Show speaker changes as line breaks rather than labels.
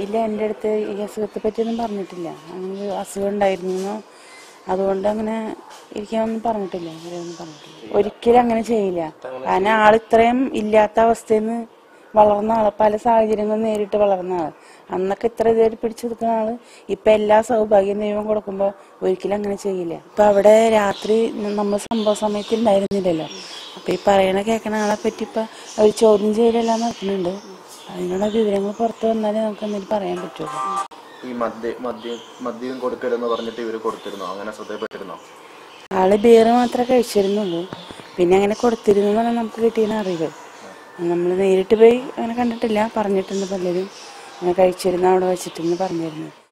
ഇല്ല എൻ്റെ അടുത്ത് ഈ അസുഖത്തെ പറ്റിയൊന്നും പറഞ്ഞിട്ടില്ല അങ്ങനെ അസുഖം ഉണ്ടായിരുന്നു അതുകൊണ്ട് അങ്ങനെ ഇരിക്കാനൊന്നും പറഞ്ഞിട്ടില്ല അവരൊന്നും പറഞ്ഞിട്ടില്ല ഒരിക്കലും അങ്ങനെ ചെയ്യില്ല കാരണം ആൾ ഇത്രയും ഇല്ലാത്ത അവസ്ഥയിൽ നിന്ന് വളർന്ന ആള് പല സാഹചര്യങ്ങളും നേരിട്ട് വളർന്ന ആള് അന്നൊക്കെ ഇത്ര ഇതുവരെ പിടിച്ചു നിൽക്കുന്ന ആള് ഇപ്പൊ എല്ലാ സൗഭാഗ്യം ദൈവം കൊടുക്കുമ്പോ ഒരിക്കലും അങ്ങനെ ചെയ്യില്ല ഇപ്പൊ അവിടെ രാത്രി നമ്മൾ സംഭവ സമയത്ത് ഉണ്ടായിരുന്നില്ലല്ലോ അപ്പൊ ഈ പറയണ കേൾക്കണ ആളെ പറ്റി ഇപ്പൊ അവർ ചോദ്യം ചെയ്യലെല്ലാം നടത്തുന്നുണ്ട് അതിനുള്ള വിവരങ്ങൾ പുറത്തു വന്നാലേ നമുക്ക് എന്തെങ്കിലും പറയാൻ പറ്റുള്ളൂ
ഈ മദ്യ മദ്യം മദ്യം കൊടുക്കരുതെന്ന് പറഞ്ഞിട്ട് ഇവര് കൊടുത്തിരുന്നോ അങ്ങനെ ശ്രദ്ധയിൽപ്പെട്ടിരുന്നോ
ആള് ബിയർ മാത്രമേ കഴിച്ചിരുന്നുള്ളൂ പിന്നെ അങ്ങനെ കൊടുത്തിരുന്നു എന്നാണ് നമുക്ക് കിട്ടിയ അറിവ് നമ്മൾ നേരിട്ട് പോയി അങ്ങനെ കണ്ടിട്ടില്ല പറഞ്ഞിട്ടുണ്ട് പലരും അങ്ങനെ കഴിച്ചിരുന്ന അവിടെ വെച്ചിട്ടെന്ന് പറഞ്ഞിരുന്നു